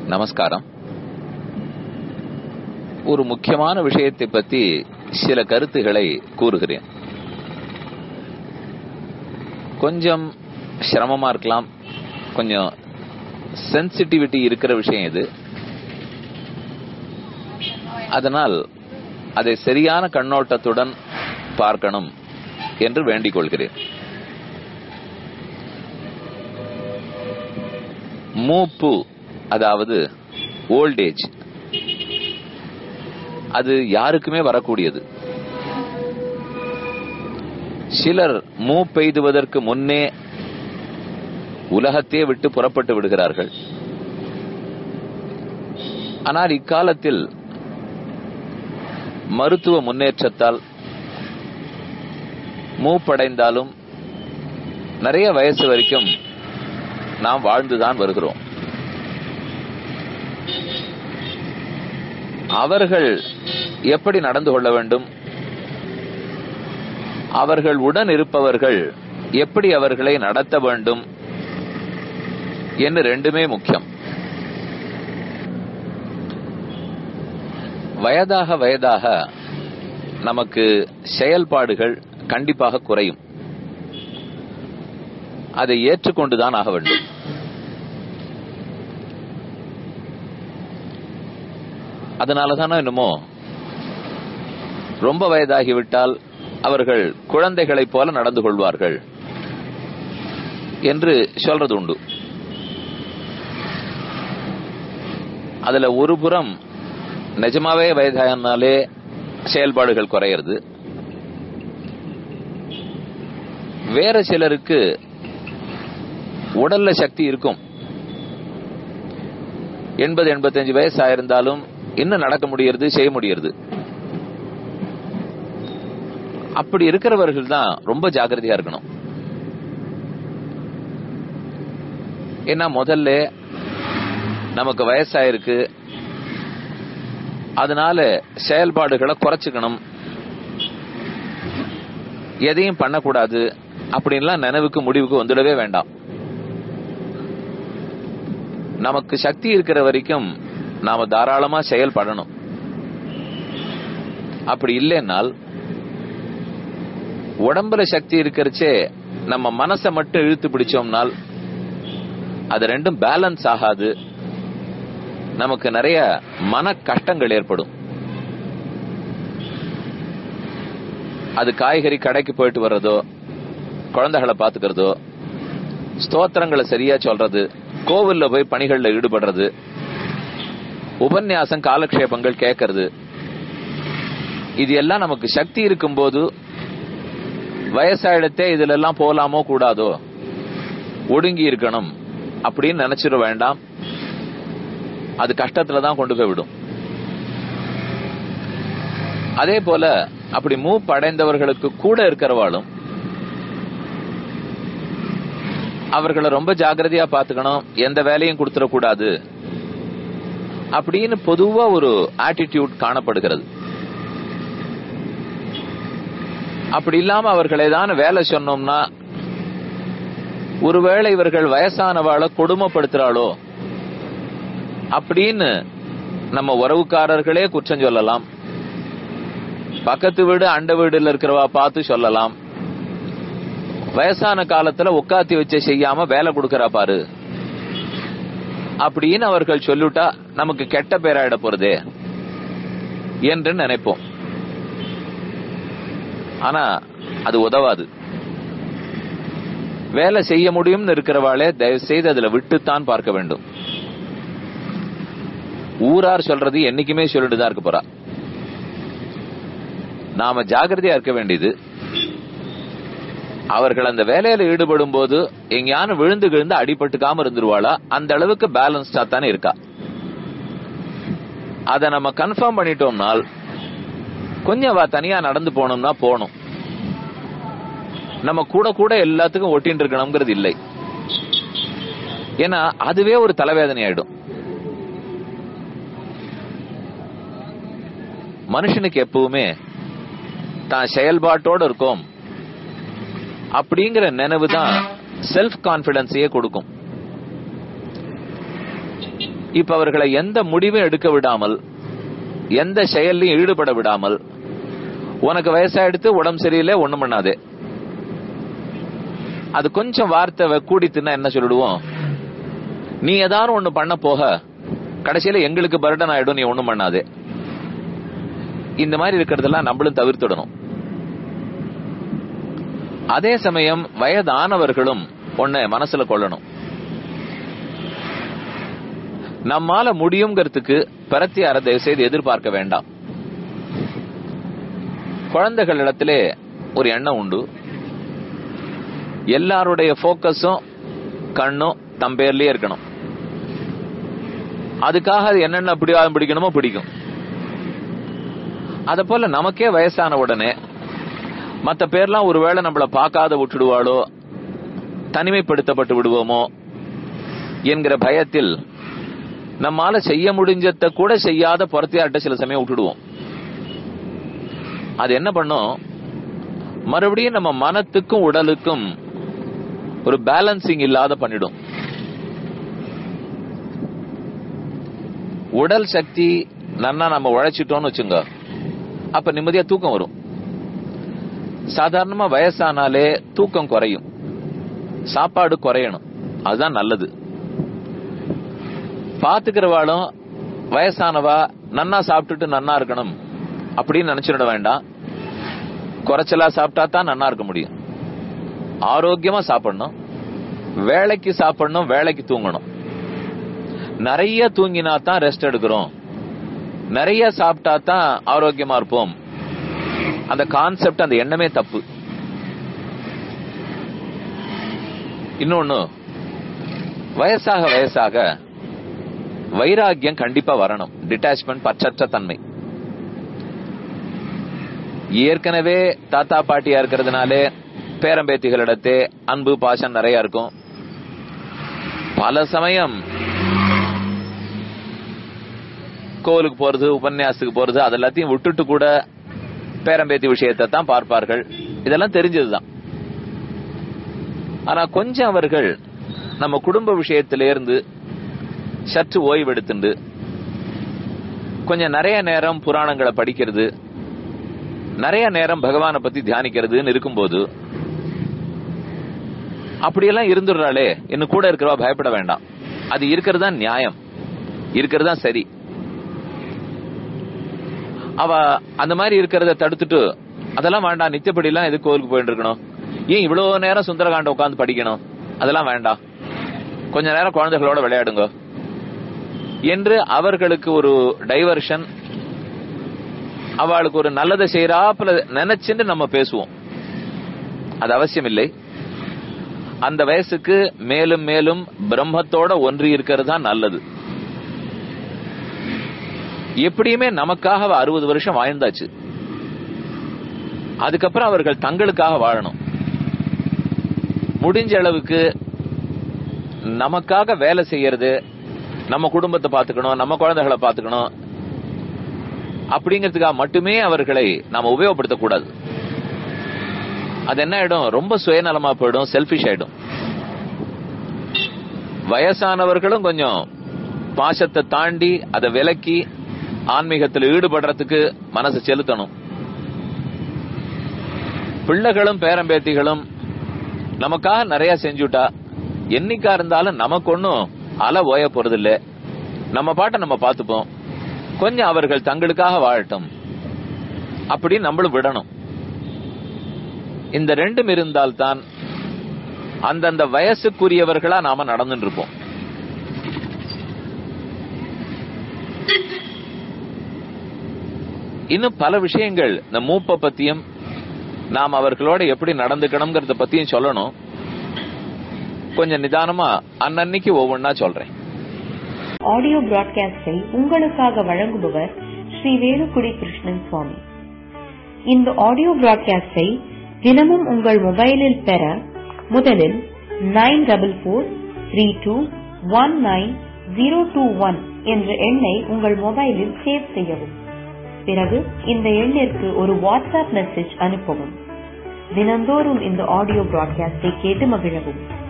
நமஸ்காரம் ஒரு முக்கியமான விஷயத்தை பத்தி சில கருத்துக்களை கூறுகிறேன் கொஞ்சம் சிரமமா இருக்கலாம் கொஞ்சம் சென்சிட்டிவிட்டி இருக்கிற விஷயம் இது அதனால் அதை சரியான கண்ணோட்டத்துடன் பார்க்கணும் என்று வேண்டிக் கொள்கிறேன் மூப்பு அதாவது ஓல்டேஜ் அது யாருக்குமே வரக்கூடியது சிலர் மூ பெய்துவதற்கு முன்னே உலகத்தையே விட்டு புறப்பட்டு விடுகிறார்கள் ஆனால் இக்காலத்தில் மருத்துவ முன்னேற்றத்தால் மூப்படைந்தாலும் நிறைய வயசு வரைக்கும் நாம் வாழ்ந்துதான் வருகிறோம் அவர்கள் எப்படி நடந்து கொள்ள வேண்டும் அவர்கள் உடன் இருப்பவர்கள் எப்படி அவர்களை நடத்த வேண்டும் என்று ரெண்டுமே முக்கியம் வயதாக வயதாக நமக்கு செயல்பாடுகள் கண்டிப்பாக குறையும் அதை ஏற்றுக்கொண்டுதான் ஆக வேண்டும் அதனாலதானோ என்னமோ ரொம்ப வயதாகிவிட்டால் அவர்கள் குழந்தைகளைப் போல நடந்து கொள்வார்கள் என்று சொல்றது உண்டு அதுல ஒரு புறம் நிஜமாவே வயதானாலே செயல்பாடுகள் குறையிறது வேற சிலருக்கு உடல்ல சக்தி இருக்கும் எண்பது எண்பத்தஞ்சு வயசு ஆயிருந்தாலும் இன்னும் நடக்க முடியறது செய்ய முடியறது அப்படி இருக்கிறவர்கள் தான் ரொம்ப ஜாக்கிரதையா இருக்கணும் ஏன்னா முதல்ல நமக்கு வயசாயிருக்கு அதனால செயல்பாடுகளை குறைச்சுக்கணும் எதையும் பண்ணக்கூடாது அப்படின்லாம் நினைவுக்கு முடிவுக்கு வந்துடவே வேண்டாம் நமக்கு சக்தி இருக்கிற வரைக்கும் நாம தாராளமா செயல்படணும் அப்படி இல்லைன்னால் உடம்புல சக்தி இருக்கிறச்சே நம்ம மனசை மட்டும் இழுத்து பிடிச்சோம்னால் அது ரெண்டும் பேலன்ஸ் ஆகாது நமக்கு நிறைய மன கஷ்டங்கள் ஏற்படும் அது காய்கறி கடைக்கு போயிட்டு வர்றதோ குழந்தைகளை பாத்துக்கிறதோ ஸ்தோத்திரங்களை சரியா சொல்றது கோவில்ல போய் பணிகள்ல ஈடுபடுறது உபன்யாசம் காலக்ஷேபங்கள் கேட்கறது இது எல்லாம் நமக்கு சக்தி இருக்கும் போது வயசாயிடத்தே இதுல எல்லாம் போலாமோ கூடாதோ ஒடுங்கி இருக்கணும் அப்படின்னு நினைச்சிட வேண்டாம் அது கஷ்டத்துல தான் கொண்டு போய் விடும் அதே போல அப்படி மூப் அடைந்தவர்களுக்கு கூட இருக்கிறவாளும் அவர்களை ரொம்ப ஜாகிரதையா பாத்துக்கணும் எந்த வேலையும் கொடுத்துடக்கூடாது அப்படின்னு பொதுவா ஒரு ஆட்டிடியூட் காணப்படுகிறது அப்படி இல்லாம அவர்களை தான் வேலை சொன்னோம்னா ஒருவேளை இவர்கள் வயசானவாளை கொடுமைப்படுத்துறாளோ அப்படின்னு நம்ம உறவுக்காரர்களே குற்றம் சொல்லலாம் பக்கத்து வீடு அண்ட வீடுல இருக்கிறவா பார்த்து சொல்லலாம் வயசான காலத்துல உட்காத்தி வச்சு செய்யாம வேலை கொடுக்கறா பாரு அப்படின்னு அவர்கள் சொல்லிட்டா நமக்கு கெட்ட பேராயிட போறதே என்று நினைப்போம் ஆனா அது உதவாது வேலை செய்ய முடியும்னு இருக்கிறவாளே தயவு செய்து அதுல விட்டுத்தான் பார்க்க வேண்டும் ஊரார் சொல்றது என்னைக்குமே சொல்லிட்டு தான் இருக்க போறா நாம ஜாகிரதையா இருக்க வேண்டியது அவர்கள் அந்த வேலையில ஈடுபடும் போது எங்கேயானு விழுந்து விழுந்து அடிபட்டுக்காம இருந்துருவாளா அந்த அளவுக்கு பேலன்ஸ்டா தானே இருக்கா அத நம்ம கன்ஃபார்ம் பண்ணிட்டோம்னால் கொஞ்சம் வா தனியா நடந்து போனோம்னா போகணும் நம்ம கூட கூட எல்லாத்துக்கும் ஒட்டின்னு இருக்கணுங்கிறது இல்லை ஏன்னா அதுவே ஒரு தலைவேதனை ஆயிடும் மனுஷனுக்கு எப்பவுமே தான் செயல்பாட்டோட இருக்கும் அப்படிங்கிற நினைவு தான் செல்ஃப் கான்பிடன்ஸையே கொடுக்கும் இப்ப அவர்களை எந்த முடிவும் எடுக்க விடாமல் எந்த செயல்லையும் ஈடுபட விடாமல் உனக்கு வயசாயிடுத்து உடம்பு சரியில்லை ஒண்ணும் பண்ணாதே அது கொஞ்சம் வார்த்தை கூடித்துன்னா என்ன சொல்லிடுவோம் நீ ஏதாவது ஒண்ணு பண்ண போக கடைசியில எங்களுக்கு பர்டன் ஆயிடும் நீ ஒண்ணும் பண்ணாதே இந்த மாதிரி இருக்கிறதெல்லாம் நம்மளும் தவிர்த்துடணும் அதே சமயம் வயதானவர்களும் ஒன்ன மனசுல கொள்ளணும் நம்மால முடியுங்கிறதுக்கு பிரத்தியார தயவு செய்து எதிர்பார்க்க வேண்டாம் குழந்தைகளிடத்திலே ஒரு எண்ணம் உண்டு எல்லாருடைய போக்கஸும் கண்ணும் தம் பேர்லயே இருக்கணும் அதுக்காக அது என்னென்ன பிடிவாதம் பிடிக்கணுமோ பிடிக்கும் அத போல நமக்கே வயசான உடனே மத்த பேர்லாம் ஒருவேளை நம்மள பார்க்காத விட்டுடுவாளோ தனிமைப்படுத்தப்பட்டு விடுவோமோ என்கிற பயத்தில் நம்மால செய்ய முடிஞ்சத கூட செய்யாத புறத்தையாட்ட சில சமயம் விட்டுடுவோம் அது என்ன பண்ணும் மறுபடியும் நம்ம மனத்துக்கும் உடலுக்கும் ஒரு பேலன்சிங் இல்லாத பண்ணிடும் உடல் சக்தி நன்னா நம்ம உழைச்சிட்டோம்னு வச்சுங்க அப்ப நிம்மதியா தூக்கம் வரும் சாதாரணமா வயசானாலே தூக்கம் குறையும் சாப்பாடு குறையணும் அதுதான் நல்லது பாத்துக்கிறவாளும் வயசானவா நன்னா சாப்பிட்டுட்டு நன்னா இருக்கணும் அப்படின்னு நினைச்சிட வேண்டாம் குறைச்சலா சாப்பிட்டா தான் நன்னா இருக்க முடியும் ஆரோக்கியமா சாப்பிடணும் வேலைக்கு சாப்பிடணும் வேலைக்கு தூங்கணும் நிறைய தூங்கினா தான் ரெஸ்ட் எடுக்கிறோம் நிறைய சாப்பிட்டா தான் ஆரோக்கியமா இருப்போம் அந்த கான்செப்ட் அந்த எண்ணமே தப்பு இன்னொன்னு வயசாக வயசாக வைராகியம் கண்டிப்பா வரணும் டிட்டாச்மெண்ட் பற்றற்ற தன்மை ஏற்கனவே தாத்தா பாட்டியா இருக்கிறதுனாலே பேரம்பேத்திகளிடத்தே அன்பு பாசம் நிறைய இருக்கும் பல சமயம் கோவிலுக்கு போறது உபன்யாசத்துக்கு போறது அது எல்லாத்தையும் விட்டுட்டு கூட பேரம்பேத்தி விஷயத்தை தான் பார்ப்பார்கள் இதெல்லாம் தெரிஞ்சதுதான் ஆனா கொஞ்சம் அவர்கள் நம்ம குடும்ப விஷயத்திலிருந்து சற்று ஓய்வெடுத்துண்டு கொஞ்சம் நிறைய நேரம் புராணங்களை படிக்கிறது நிறைய நேரம் பகவானை பத்தி தியானிக்கிறதுன்னு இருக்கும்போது அப்படியெல்லாம் இருந்துடுறாளே இன்னும் கூட இருக்கிறவா பயப்பட வேண்டாம் அது இருக்கிறது தான் நியாயம் இருக்கிறது தான் சரி அவ அந்த மாதிரி இருக்கிறத தடுத்துட்டு அதெல்லாம் வேண்டாம் நித்தியப்படி எல்லாம் எதுக்கு கோவிலுக்கு போயிட்டு இருக்கணும் ஏன் இவ்வளவு நேரம் சுந்தரகாண்டம் உட்காந்து படிக்கணும் அதெல்லாம் வேண்டாம் கொஞ்ச நேரம் குழந்தைகளோட விளையாடுங்க என்று அவர்களுக்கு ஒரு டைவர்ஷன் அவளுக்கு ஒரு நல்லதை செய்யறாப்புல நினைச்சுட்டு நம்ம பேசுவோம் அது அவசியம் இல்லை அந்த வயசுக்கு மேலும் மேலும் பிரம்மத்தோட ஒன்றி இருக்கிறது தான் நல்லது எப்படியுமே நமக்காக அறுபது வருஷம் வாழ்ந்தாச்சு அதுக்கப்புறம் அவர்கள் தங்களுக்காக வாழணும் முடிஞ்ச அளவுக்கு நமக்காக வேலை செய்யறது நம்ம குடும்பத்தை பாத்துக்கணும் நம்ம குழந்தைகளை பாத்துக்கணும் அப்படிங்கிறதுக்காக மட்டுமே அவர்களை நாம உபயோகப்படுத்தக்கூடாது அது என்ன ஆயிடும் ரொம்ப சுயநலமா போயிடும் செல்பிஷ் ஆயிடும் வயசானவர்களும் கொஞ்சம் பாசத்தை தாண்டி அதை விலக்கி ஆன்மீகத்தில் ஈடுபடுறதுக்கு மனசு செலுத்தணும் பிள்ளைகளும் பேரம்பேத்திகளும் நமக்காக நிறைய செஞ்சுட்டா என்னைக்கா இருந்தாலும் நமக்கு ஒன்னும் அலை ஓய போறது இல்ல நம்ம பாட்டை நம்ம பார்த்துப்போம் கொஞ்சம் அவர்கள் தங்களுக்காக வாழட்டும் அப்படி நம்மளும் விடணும் இந்த ரெண்டும் இருந்தால்தான் அந்தந்த வயசுக்குரியவர்களா நாம நடந்துட்டு இருப்போம் இன்னும் பல விஷயங்கள் இந்த மூப்பை பத்தியும் நாம் அவர்களோட எப்படி நடந்துக்கணுங்கிறத பத்தியும் சொல்லணும் கொஞ்சம் நிதானமா அன்னன்னைக்கு ஒவ்வொன்னா சொல்றேன் ஆடியோ பிராட்காஸ்டை உங்களுக்காக வழங்குபவர் ஸ்ரீ வேலுக்குடி கிருஷ்ணன் சுவாமி இந்த ஆடியோ பிராட்காஸ்டை தினமும் உங்கள் மொபைலில் பெற முதலில் nine double four three two one nine zero two one என்ற எண்ணை உங்கள் மொபைலில் சேவ் செய்யவும் பிறகு இந்த எண்ணிற்கு ஒரு வாட்ஸ்அப் மெசேஜ் அனுப்பவும் தினந்தோறும் இந்த ஆடியோ பிராட்காஸ்டை கேட்டு மகிழவும்